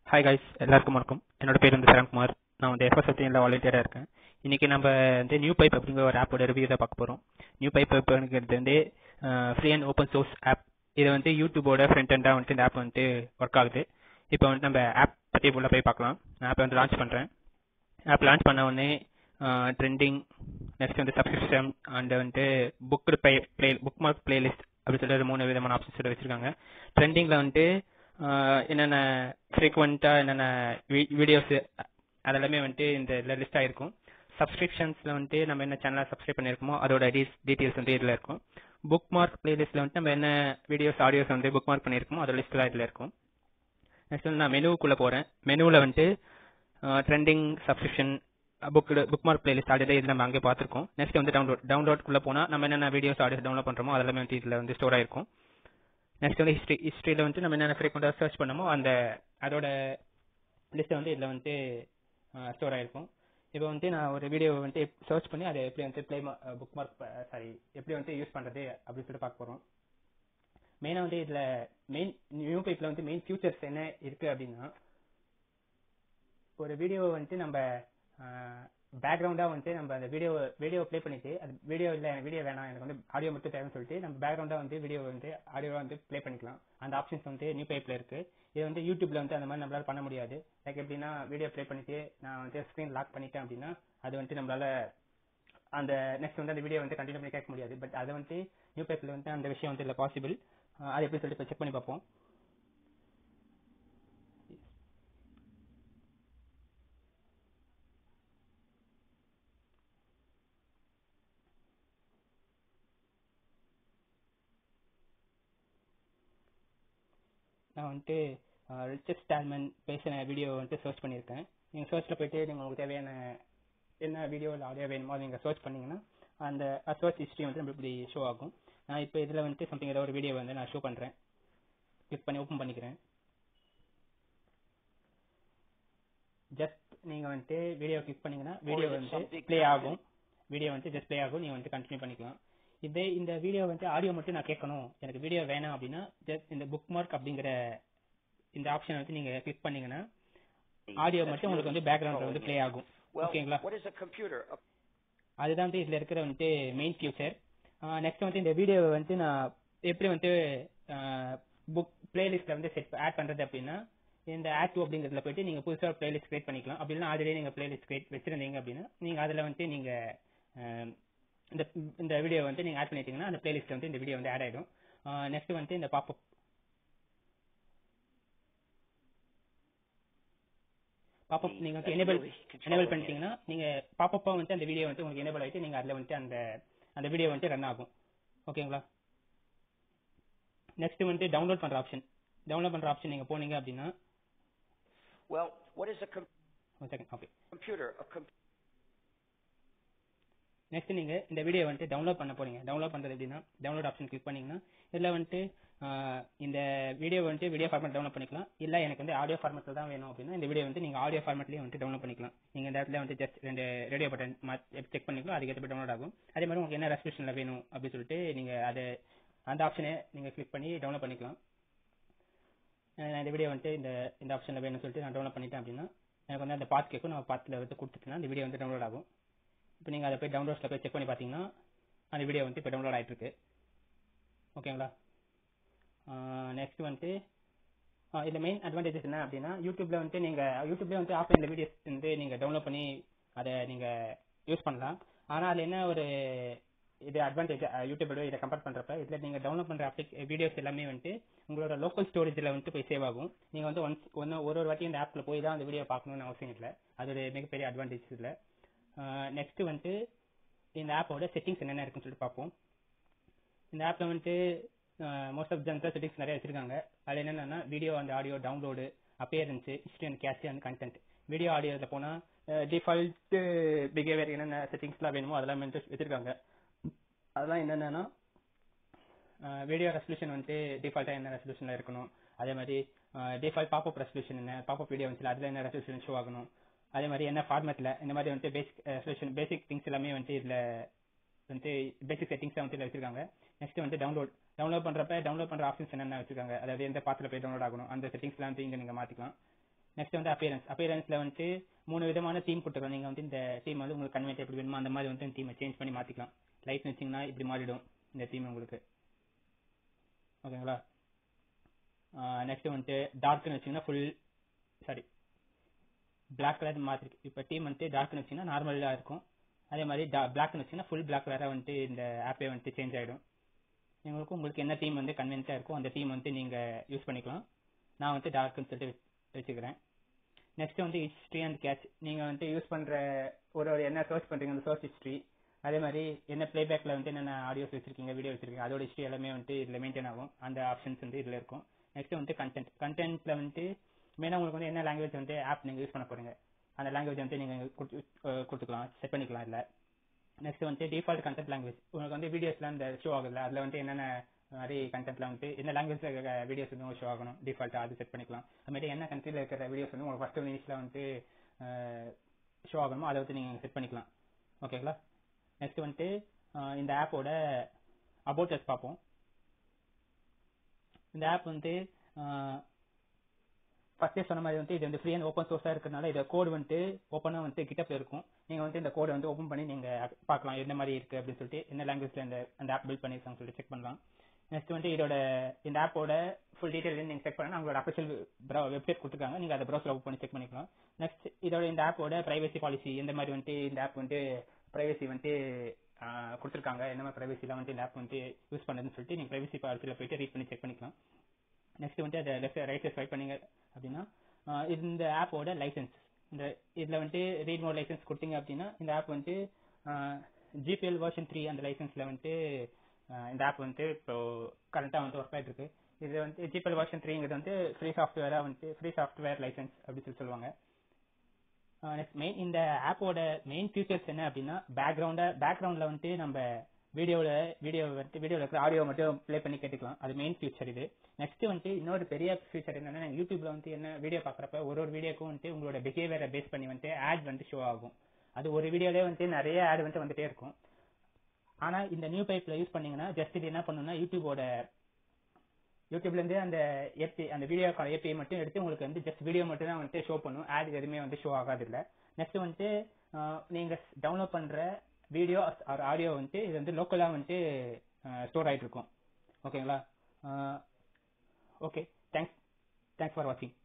Hi guys எல்லாருக்கும் வணக்கம் என்னோட பேர் வந்து சரண்குமார் நான் வந்து எஃப்எஸ்எஸ்டியில் வாலண்டியராக இருக்கேன் இன்னைக்கு நம்ம வந்து நியூ பைப் அப்படிங்கிற ஒரு ஆப்போட ரிவ்யூ தான் பார்க்க போகிறோம் நியூ பைப் அப்படிங்கிறது வந்து free and open source app இது வந்து யூடியூபோட ஃப்ரண்ட் எண்டாக வந்துட்டு இந்த ஆப் வந்துட்டு ஒர்க் ஆகுது இப்போ வந்து நம்ம ஆப் பற்றி உள்ள போய் பார்க்கலாம் நான் ஆப்பை வந்து லான்ச் பண்ணுறேன் ஆப் லான்ச் பண்ண உடனே ட்ரெண்டிங் நெக்ஸ்ட் வந்து சப்ஸ்கிரிப்ஷன் அண்ட் வந்துட்டு book play play bookmark playlist அப்படின்னு சொல்லிட்டு மூணு விதமான ஆப்ஷன்ஸ் வச்சிருக்காங்க ட்ரெண்டிங்கில் வந்துட்டு என்னென்ன ஃப்ரீக்வெண்ட்டாக என்னென்ன வீடியோஸ் அதெல்லாமே வந்துட்டு இந்த இதில் லிஸ்ட் ஆகிருக்கும் சப்ஸ்கிரிப்ஷன்ஸில் வந்துட்டு நம்ம என்ன சேனலாக சப்ஸ்கிரைப் பண்ணியிருக்கோமோ அதோட டீட்டெயில்ஸ் வந்து இதில் இருக்கும் புக் மார்க் பிளேலிஸ்ட்டில் வந்துட்டு நம்ம என்ன வீடியோஸ் ஆடியோஸ் வந்து புக் மார்க் பண்ணியிருக்கோமோ அதோட லிஸ்ட்டில் இதில் இருக்கும் நெக்ஸ்ட் வந்து நான் மெனுவுக்குள்ளே போகிறேன் மெனுவில் வந்துட்டு trending subscription book bookmark playlist audio இது நம்ம அங்கே பார்த்துருக்கோம் நெக்ஸ்ட் வந்து டவுன்லோட் டவுன்லோட்குள்ளே போனால் நம்ம என்னென்ன வீடியோஸ் ஆடியோஸ் டவுன்லோட் பண்ணுறோமோ அதெல்லாமே வந்து இதில் வந்து ஸ்டோர் ஆயிருக்கும் நெக்ஸ்ட் வந்து ஹிஸ்ட்ரி ஹிஸ்ட்ரியில் வந்து நம்ம என்னென்ன ஃப்ரீக்வெண்ட்டாக சர்ச் பண்ணமோ அந்த அதோட லிஸ்ட்டை வந்து இதில் வந்து ஸ்டோர் ஆயிருக்கும் இப்போ வந்து நான் ஒரு வீடியோ வந்து சர்ச் பண்ணி அதை எப்படி வந்து ப்ளே புக் மார்க் சாரி எப்படி வந்து யூஸ் பண்ணுறது அப்படின்னு சொல்லிட்டு பார்க்க போகிறோம் மெயினாக வந்து இதில் மெயின் நியூ பைப்பில் வந்து மெயின் ஃபியூச்சர்ஸ் என்ன இருக்குது அப்படின்னா ஒரு வீடியோவை வந்துட்டு நம்ம பேக்ரவுண்டாக வந்துட்டு நம்ம அந்த வீடியோ வீடியோ ப்ளே பண்ணிட்டு அது வீடியோ இல்லை எனக்கு வீடியோ வேணாம் எனக்கு வந்து ஆடியோ மட்டும் தேவைன்னு சொல்லிட்டு நம்ம பேக்ரவுண்டாக வந்து வீடியோ வந்து ஆடியோவாக வந்து ப்ளே பண்ணிக்கலாம் அந்த ஆப்ஷன்ஸ் வந்து நியூ பைப்பில் இருக்குது இது வந்து யூடியூப்ல வந்து அந்த மாதிரி நம்மளால பண்ண முடியாது லைக் எப்படின்னா வீடியோ ப்ளே பண்ணிட்டு நான் வந்து ஸ்க்ரீன் லாக் பண்ணிட்டேன் அப்படின்னா அது வந்துட்டு நம்மளால அந்த நெக்ஸ்ட் வந்து அந்த வீடியோ வந்து கண்டினியூ பண்ணி கேட்க முடியாது பட் அதை வந்து நியூ பைப்பில் வந்து அந்த விஷயம் வந்து இல்லை பாசிபிள் அது எப்படி சொல்லிட்டு இப்போ செக் பண்ணி பார்ப்போம் நான் வந்துட்டு ரிச்சர்ட் ஸ்டால்மன் பேசின வீடியோ வந்துட்டு சர்ச் பண்ணியிருக்கேன் நீங்கள் சர்ச்சில் போயிட்டு நீங்கள் உங்களுக்கு தேவையான என்ன வீடியோ இல்லை ஆடியோ வேணுமோ நீங்கள் சர்ச் பண்ணீங்கன்னா அந்த சர்ச் ஹிஸ்ட்ரி வந்து நம்ம இப்படி ஷோ ஆகும் நான் இப்போ இதில் வந்துட்டு சம்திங் ஏதோ ஒரு வீடியோ வந்து நான் ஷோ பண்ணுறேன் கிளிக் பண்ணி ஓப்பன் பண்ணிக்கிறேன் ஜஸ்ட் நீங்கள் வந்துட்டு வீடியோ கிளிக் பண்ணீங்கன்னா வீடியோ வந்து ப்ளே ஆகும் வீடியோ வந்து ஜஸ்ட் ப்ளே ஆகும் நீங்கள் வந்து கண்டினியூ பண்ணிக்கலாம் இதே இந்த வீடியோ வந்து ஆடியோ மட்டும் நான் கேட்கணும் எனக்கு வீடியோ வேணாம் அப்படின்னா ஜஸ்ட் இந்த புக் மார்க் அப்படிங்கிற இந்த ஆப்ஷன் வந்து நீங்க கிளிக் பண்ணீங்கன்னா ஆடியோ மட்டும் உங்களுக்கு வந்து பேக்ரவுண்ட்ல வந்து ப்ளே ஆகும் ஓகேங்களா அதுதான் வந்து இதுல இருக்கிற வந்துட்டு மெயின் ஃபியூச்சர் நெக்ஸ்ட் வந்து இந்த வீடியோ வந்து நான் எப்படி வந்து புக் பிளேலிஸ்ட்ல வந்து செட் ஆட் பண்றது அப்படின்னா இந்த ஆட் டூ அப்படிங்கிறதுல போயிட்டு நீங்க புதுசாக பிளேலிஸ்ட் கிரியேட் பண்ணிக்கலாம் அப்படின்னா ஆல்ரெடி நீங்க பிளேலிஸ்ட் கிரியேட் வச்சிருந்தீங்க அப்படின்னா நீங்க அதுல வந்து நீங்க இந்த இந்த வீடியோ வந்து நீங்க ஆட் பண்ணிட்டீங்கன்னா அந்த பிளேலிஸ்ட் வந்து இந்த வீடியோ வந்து ஆட் ஆயிடும் நெக்ஸ்ட் வந்து இந்த பாப்அப் பாப்அப் நீங்க வந்து எனேபிள் எனேபிள் பண்ணிட்டீங்கன்னா நீங்க பாப்அப்பா வந்து அந்த வீடியோ வந்து உங்களுக்கு எனேபிள் ஆயிட்டு நீங்க அதுல வந்து அந்த அந்த வீடியோ வந்து ரன் ஆகும் ஓகேங்களா நெக்ஸ்ட் வந்து டவுன்லோட் பண்ற ஆப்ஷன் டவுன்லோட் பண்ற ஆப்ஷன் நீங்க போனீங்க அப்படின்னா Well, what is a com- ஒரு second okay computer? A com- next நீங்க இந்த வீடியோ வந்துட்டு டவுன்லோட் பண்ண போறீங்க டவுன்லோட் பண்றது எப்படின்னா டவுன்லோட் ஆப்ஷன் கிளிக் பண்ணீங்கன்னா இதுல வந்துட்டு இந்த வீடியோ வந்துட்டு வீடியோ ஃபார்மேட் டவுன்லோட் பண்ணிக்கலாம் இல்ல எனக்கு வந்து ஆடியோ ஃபார்மேட்ல தான் வேணும் அப்படின்னா இந்த வீடியோ வந்து நீங்க ஆடியோ ஃபார்மேட்லயே வந்து டவுன்லோட் பண்ணிக்கலாம் நீங்க இந்த இடத்துல வந்து ஜஸ்ட் ரெண்டு ரேடியோ பட்டன் செக் பண்ணிக்கலாம் அதுக்கு ஏற்ற டவுன்லோட் ஆகும் அதே மாதிரி உங்களுக்கு என்ன ரெஸ்பிரேஷன்ல வேணும் அப்படின்னு சொல்லிட்டு நீங்க அதை அந்த ஆப்ஷனை நீங்க கிளிக் பண்ணி டவுன்லோட் பண்ணிக்கலாம் நான் இந்த வீடியோ வந்துட்டு இந்த இந்த ஆப்ஷன்ல வேணும்னு சொல்லிட்டு நான் டவுன்லோட் பண்ணிட்டேன் அப்படின்னா எனக்கு வந்து அந்த பாத் கேட்கும் நான் பாத்தில் வந்து கொடுத்துட்டேன்னா இந்த வீடியோ வந்து டவுன்லோட் ஆகும் இப்போ நீங்கள் அதை போய் டவுன்லோட்ஸில் போய் செக் பண்ணி பார்த்தீங்கன்னா அந்த வீடியோ வந்து இப்போ டவுன்லோட் ஆகிட்டு இருக்கு ஓகேங்களா நெக்ஸ்ட் வந்துட்டு இதில் மெயின் அட்வான்டேஜஸ் என்ன அப்படின்னா யூடியூப்ல வந்து நீங்கள் யூடியூப்லேயே வந்து ஆஃப்லைனில் வீடியோஸ் வந்து நீங்கள் டவுன்லோட் பண்ணி அதை நீங்கள் யூஸ் பண்ணலாம் ஆனால் அதில் என்ன ஒரு இது அட்வான்டேஜ் யூடியூபோட இதை கம்பேர் பண்ணுறப்ப இதில் நீங்கள் டவுன்லோட் பண்ணுற அப்ளிக் வீடியோஸ் எல்லாமே வந்துட்டு உங்களோட லோக்கல் ஸ்டோரேஜில் வந்துட்டு போய் சேவ் ஆகும் நீங்கள் வந்து ஒன்ஸ் ஒன்று ஒரு ஒரு வாட்டி இந்த ஆப்பில் போய் தான் அந்த வீடியோ பார்க்கணும்னு அவசியம் இல்லை அது ஒரு மிகப்பெரிய அட்வான்டேஜ் இல்லை நெக்ஸ்ட் வந்துட்டு இந்த ஆப்போட செட்டிங்ஸ் என்னென்ன இருக்குன்னு சொல்லிட்டு பார்ப்போம் இந்த ஆப்ல வந்துட்டு மோஸ்ட் ஆஃப் ஜென்ரல் செட்டிங்ஸ் நிறைய வச்சிருக்காங்க அது என்னென்னா video and audio download appearance history and cache and content video ஆடியோவில் போனால் டிஃபால்ட் பிஹேவியர் என்னென்ன செட்டிங்ஸ்லாம் வேணுமோ அதெல்லாம் வந்து வச்சிருக்காங்க அதெல்லாம் என்னென்னா வீடியோ ரெசல்யூஷன் வந்துட்டு டிஃபால்ட்டாக என்ன ரெசல்யூஷனில் இருக்கணும் அதே மாதிரி டிஃபால்ட் பாப்அப் ரெசல்யூஷன் என்ன பாப்அப் வீடியோ வந்துச்சு அதில் என்ன ரெசல்யூஷன் ஷோ ஆகணும் அதே மாதிரி என்ன ஃபார்மேட்டில் இந்த மாதிரி வந்துட்டு பேசிக் ரெசல்யூஷன் பேசிக் திங்ஸ் எல்லாமே வந்துட்டு இதில் வந்துட்டு பேசிக் செட்டிங்ஸாக வந்து வச்சிருக்காங்க நெக்ஸ்ட் வந்து டவுன்லோட் டவுன்லோட் பண்றப்ப டவுன்லோட் பண்ற ஆப்ஷன்ஸ் என்னென்ன வச்சிருக்காங்க அதாவது எந்த பாத்துல போய் டவுன்லோட் ஆகணும் அந்த செட்டிங்ஸ்லாம் வந்து இங்க நீங்க மாத்திக்கலாம் நெக்ஸ்ட் வந்து அப்பியரன்ஸ் அப்பியரன்ஸ்ல வந்துட்டு மூணு விதமான தீம் கொடுத்துருக்கோம் நீங்க வந்து இந்த தீம் வந்து உங்களுக்கு கன்வென்ட் எப்படி வேணுமோ அந்த மாதிரி வந்து தீமை சேஞ்ச் பண்ணி மாத்திக்கலாம் லைட் வச்சீங்கன்னா இப்படி மாறிடும் இந்த தீம் உங்களுக்கு ஓகேங்களா நெக்ஸ்ட் வந்துட்டு டார்க்னு வச்சீங்கன்னா ஃபுல் சாரி பிளாக் கலர் மாத்திருக்கு இப்போ டீம் வந்துட்டு டார்க்னு வச்சீங்கன்னா நார்மலாக இருக்கும் அதே மாதிரி பிளாக்னு வச்சீங்கன்னா ஃபுல் பிளாக் கலராக வந்துட்டு இந்த ஆப்பே வந்துட்டு சேஞ்ச் ஆகிடும் உங்களுக்கு உங்களுக்கு என்ன தீம் வந்து கன்வென்ட்டாக இருக்கோ அந்த தீம் வந்து நீங்கள் யூஸ் பண்ணிக்கலாம் நான் வந்து டார்க்னு சொல்லிட்டு வச்சுக்கிறேன் நெக்ஸ்ட் வந்து ஹிஸ்ட்ரி அண்ட் கேட்ச் நீங்கள் வந்து யூஸ் பண்ணுற ஒரு ஒரு என்ன சர்ச் பண்ணுறீங்க அந்த சர்ச் ஹிஸ்ட்ரி அதே மாதிரி என்ன பிளேபேக்கில் வந்து என்னென்ன ஆடியோஸ் வச்சிருக்கீங்க வீடியோ வச்சிருக்கீங்க அதோட ஹிஸ்ட்ரி எல்லாமே வந்து இதில் மெயின்டைன் ஆகும் அந்த ஆப்ஷன்ஸ் வந்து இதில் இருக்கும் நெக்ஸ்ட் வந்து கண்டென்ட் கண்டென்ட்ல வந்து மெயினாக உங்களுக்கு வந்து என்ன லாங்குவேஜ் வந்து ஆப் நீங்கள் யூஸ் பண்ண போறீங்க அந்த லாங்குவேஜ் வந்து நீங்கள் கொடுத்துக்கலாம் செட் பண்ணிக்கலாம் இல்லை நெக்ஸ்ட் வந்து டிஃபால்ட் கண்டென்ட் லாங்குவேஜ் உங்களுக்கு வந்து வீடியோஸ்லாம் இந்த ஷோ ஆகுதுல அதில் வந்து என்னென்ன மாதிரி கண்டென்ட்ல வந்து என்ன லாங்குவேஜ்ல இருக்கிற வீடியோஸ் வந்து ஷோ ஆகணும் டிஃபால்ட்டா அது செட் பண்ணிக்கலாம் அது மாதிரி என்ன கண்ட்ரியில் இருக்கிற வீடியோஸ் வந்து உங்களுக்கு ஃபர்ஸ்ட் மினிட்ஸ்ல வந்து ஷோ ஆகணுமோ அதை வந்து நீங்கள் செட் பண்ணிக்கலாம் ஓகேங்களா நெக்ஸ்ட் வந்துட்டு இந்த ஆப்போட அபவுட்டஸ் பார்ப்போம் இந்த ஆப் வந்து ஃபர்ஸ்டே சொன்ன மாதிரி வந்து இது வந்து ஃப்ரீ அண்ட் ஓப்பன் சோர்ஸா இருக்கிறதுனால இந்த கோடு வந்துட்டு ஓப்பனா வந்து கிட்டப்ல இருக்கும் நீங்க வந்து இந்த கோடை வந்து ஓப்பன் பண்ணி நீங்க பார்க்கலாம் என்ன மாதிரி இருக்கு அப்படின்னு சொல்லிட்டு என்ன லாங்குவேஜ்ல இந்த அந்த ஆப் பில்ட் பண்ணிருக்காங்க சொல்லிட்டு செக் பண்ணலாம் நெக்ஸ்ட் வந்து இதோட இந்த ஆப்போட ஃபுல் டீடைல் நீங்க செக் பண்ணா அவங்களோட அஃபிஷியல் வெப்சைட் கொடுத்துருக்காங்க நீங்க அதை ப்ரௌசர் ஓப்பன் பண்ணி செக் பண்ணிக்கலாம் நெக்ஸ்ட் இதோட இந்த ஆப்போட பிரைவசி பாலிசி எந்த மாதிரி வந்துட்டு இந்த ஆப் வந்து பிரைவசி வந்துட்டு கொடுத்துருக்காங்க என்ன மாதிரி பிரைவசிலாம் வந்து இந்த ஆப் வந்து யூஸ் பண்ணுறதுன்னு சொல்லிட்டு நீங்க பிரைவசி பாலிசியில் போயிட்டு ரீட் பண்ணி செக் பண்ணிக்கலாம் நெக்ஸ்ட் வந்து அதை லெஃப்ட் ரைட் ஸ்வைப் பண்ணீங்க அப்படின்னா இந்த ஆப்போட லைசன்ஸ் இந்த இதுல வந்துட்டு ரீட் மோட் லைசன்ஸ் கொடுத்தீங்க அப்படின்னா இந்த ஆப் வந்துட்டு ஜிபிஎல் வெர்ஷன் த்ரீ அந்த லைசன்ஸ்ல வந்துட்டு இந்த ஆப் வந்துட்டு இப்போ கரண்டா வந்து ஒர்க் ஆயிட்டு இருக்கு இது வந்து ஜிபிஎல் வெர்ஷன் த்ரீங்கிறது வந்து ஃப்ரீ சாஃப்ட்வேரா வந்துட்டு ஃப்ரீ சாஃப்ட்வேர் லைசன்ஸ் அப்படின்னு சொல்லி சொல்லுவாங்க நெக்ஸ்ட் மெயின் இந்த ஆப்போட மெயின் ஃபீச்சர்ஸ் என்ன அப்படின்னா பேக்ரவுண்ட பேக்ரவுண்ட்ல வந்துட்டு நம்ம வீடியோல வீடியோ வந்துட்டு வீடியோல இருக்கிற ஆடியோ மட்டும் ப்ளே பண்ணி கேட்டுக்கலாம் அது மெயின் ஃபீச்சர் இது நெக்ஸ்ட் வந்துட்டு இன்னொரு பெரிய ஃபீச்சர் என்னன்னா யூடியூப்ல வந்து என்ன வீடியோ பாக்குறப்ப ஒரு ஒரு வீடியோக்கும் வந்துட்டு உங்களோட பிஹேவியரை பேஸ் பண்ணி வந்துட்டு ஆட் வந்து ஷோ ஆகும் அது ஒரு வீடியோலயே வந்துட்டு நிறைய ஆட் வந்து வந்துட்டே இருக்கும் ஆனா இந்த நியூ பைப்ல யூஸ் பண்ணீங்கன்னா ஜஸ்ட் இது என்ன பண்ணுன்னா யூடியூபோட யூடியூப்ல இருந்து அந்த ஏபி அந்த வீடியோ ஏபிஐ மட்டும் எடுத்து உங்களுக்கு வந்து ஜஸ்ட் வீடியோ மட்டும் தான் வந்துட்டு ஷோ பண்ணும் ஆட் எதுவுமே வந்து ஷோ ஆகாது இல்ல நெக்ஸ்ட் வந்துட்டு நீங்க டவுன்லோட் பண்ற வீடியோ ஆர் ஆடியோ வந்துட்டு இது வந்து லோக்கலா வந்துட்டு ஸ்டோர் ஆயிட்டு இருக்கும் ஓகேங்களா ஓகே தேங்க்ஸ் தேங்க்ஸ் ஃபார் வாட்சிங்